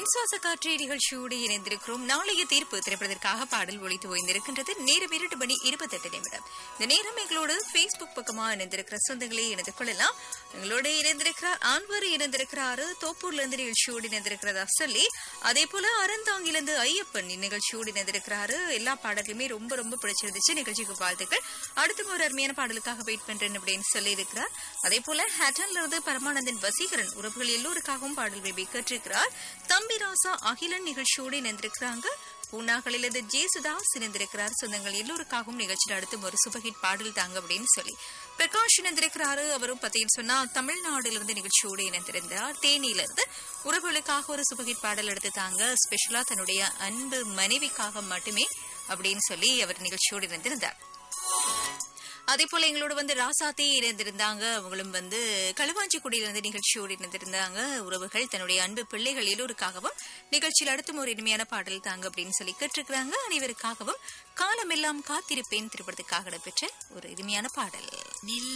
என் சுவாச காற்று நிகழ்ச்சியோடு இணைந்திருக்கிறோம் நாளைய தீர்ப்பு திரைப்படத்திற்காக பாடல் ஒழித்து ஓய்ந்திருக்கின்றது நேரம் இரண்டு மணி இருபத்தெட்டு நிமிடம் இந்த நேரம் எங்களோடு பேஸ்புக் பக்கமா இணைந்திருக்கிற சொந்தங்களே இணைந்து கொள்ளலாம் எங்களோடு இணைந்திருக்கிறார் ஆன்வர் இணைந்திருக்கிறாரு தோப்பூர்ல இருந்து நிகழ்ச்சியோடு இணைந்திருக்கிறதா சொல்லி அதே போல அறந்தாங்கிலிருந்து ஐயப்பன் இந்நிகழ்ச்சியோடு இணைந்திருக்கிறாரு எல்லா பாடல்களுமே ரொம்ப ரொம்ப பிடிச்சிருந்துச்சு நிகழ்ச்சிக்கு வாழ்த்துக்கள் அடுத்த ஒரு அருமையான பாடலுக்காக வெயிட் பண்றேன் அப்படின்னு சொல்லி இருக்கிறார் அதே போல ஹேட்டன்ல இருந்து பரமானந்தன் வசீகரன் உறவுகள் எல்லோருக்காகவும் பாடல் விரும்பி கேட்டிருக்கிறார் தம்பி ராசா அகிலன் நிகழ்ச்சியோடு இணைந்திருக்கிறாங்க பூனாகளிலிருந்து ஜேசுதாஸ் இணைந்திருக்கிறார் சொந்தங்கள் எல்லோருக்காகவும் நிகழ்ச்சியில் அடுத்து ஒரு சுபஹிட் பாடல் தாங்க அப்படின்னு சொல்லி பிரகாஷ் இணைந்திருக்கிறாரு அவரும் பத்தின்னு சொன்னா தமிழ்நாட்டிலிருந்து நிகழ்ச்சியோடு இணைந்திருந்தார் தேனியிலிருந்து உறவுகளுக்காக ஒரு சுபஹிட் பாடல் எடுத்து தாங்க ஸ்பெஷலா தன்னுடைய அன்பு மனைவிக்காக மட்டுமே அப்படின்னு சொல்லி அவர் நிகழ்ச்சியோடு இணைந்திருந்தார் அதே போல எங்களோட வந்து ராசாத்தி இணைந்திருந்தாங்க அவங்களும் வந்து களுவாஞ்சிக்குடியிலிருந்து நிகழ்ச்சியோடு இணைந்திருந்தாங்க உறவுகள் தன்னுடைய அன்பு பிள்ளைகள் எல்லோருக்காகவும் நிகழ்ச்சியில் அடுத்தும் ஒரு இனிமையான பாடல் தாங்க அப்படின்னு சொல்லி கேட்டிருக்கிறாங்க அனைவருக்காகவும் காலமெல்லாம் காத்திருப்பேன் திரைப்படத்துக்காக இடம்பெற்ற ஒரு இனிமையான பாடல்